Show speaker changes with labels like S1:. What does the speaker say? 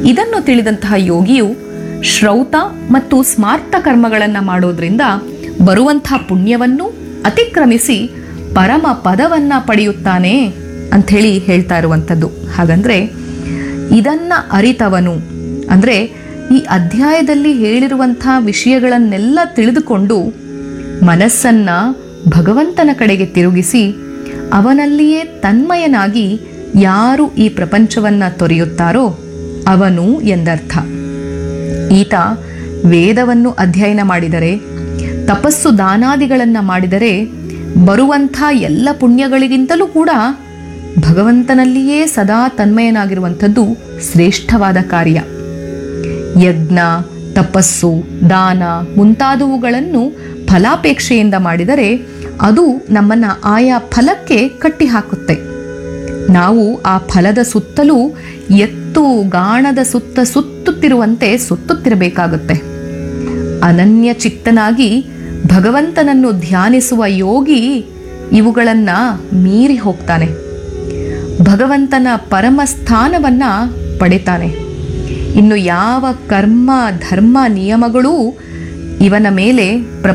S1: ಇದನ್ನು ತಿಳಿದಂತಹ ಯೋಗಿಯು ಶ್ರೌತ ಮತ್ತು ಸ್ಮಾರ್ತ ಕರ್ಮಗಳನ್ನು ಮಾಡೋದ್ರಿಂದ ಬರುವಂತಹ ಪುಣ್ಯವನ್ನು ಅತಿಕ್ರಮಿಸಿ ಪರಮ ಪದವನ್ನ ಪಡೆಯುತ್ತಾನೆ ಅಂಥೇಳಿ ಹೇಳ್ತಾ ಇರುವಂಥದ್ದು ಹಾಗಂದ್ರೆ ಇದನ್ನ ಅರಿತವನು ಅಂದ್ರೆ ಈ ಅಧ್ಯಾಯದಲ್ಲಿ ಹೇಳಿರುವಂಥ ವಿಷಯಗಳನ್ನೆಲ್ಲ ತಿಳಿದುಕೊಂಡು ಮನಸ್ಸನ್ನ ಭಗವಂತನ ಕಡೆಗೆ ತಿರುಗಿಸಿ ಅವನಲ್ಲಿಯೇ ತನ್ಮಯನಾಗಿ ಯಾರು ಈ ಪ್ರಪಂಚವನ್ನ ತೊರೆಯುತ್ತಾರೋ ಅವನು ಎಂದರ್ಥ ಈತ ವೇದವನ್ನು ಅಧ್ಯಯನ ಮಾಡಿದರೆ ತಪಸ್ಸು ದಾನಾದಿಗಳನ್ನು ಮಾಡಿದರೆ ಬರುವಂಥ ಎಲ್ಲ ಪುಣ್ಯಗಳಿಗಿಂತಲೂ ಕೂಡ ಭಗವಂತನಲ್ಲಿಯೇ ಸದಾ ತನ್ಮಯನಾಗಿರುವಂಥದ್ದು ಶ್ರೇಷ್ಠವಾದ ಕಾರ್ಯ ಯಜ್ಞ ತಪಸ್ಸು ದಾನ ಮುಂತಾದವುಗಳನ್ನು ಫಲಾಪೇಕ್ಷೆಯಿಂದ ಮಾಡಿದರೆ ಅದು ನಮ್ಮನ್ನ ಆಯಾ ಫಲಕ್ಕೆ ಕಟ್ಟಿಹಾಕುತ್ತೆ ನಾವು ಆ ಫಲದ ಸುತ್ತಲೂ ಎತ್ತು ಗಾಣದ ಸುತ್ತ ಸುತ್ತುತ್ತಿರುವಂತೆ ಸುತ್ತುತ್ತಿರಬೇಕಾಗುತ್ತೆ ಅನನ್ಯ ಚಿತ್ತನಾಗಿ ಭಗವಂತನನ್ನು ಧ್ಯಾನಿಸುವ ಯೋಗಿ ಇವುಗಳನ್ನ ಮೀರಿ ಹೋಗ್ತಾನೆ ಭಗವಂತನ ಪರಮ ಸ್ಥಾನವನ್ನ ಪಡಿತಾನೆ ಇನ್ನು ಯಾವ ಕರ್ಮ ಧರ್ಮ ನಿಯಮಗಳೂ ಇವನ ಮೇಲೆ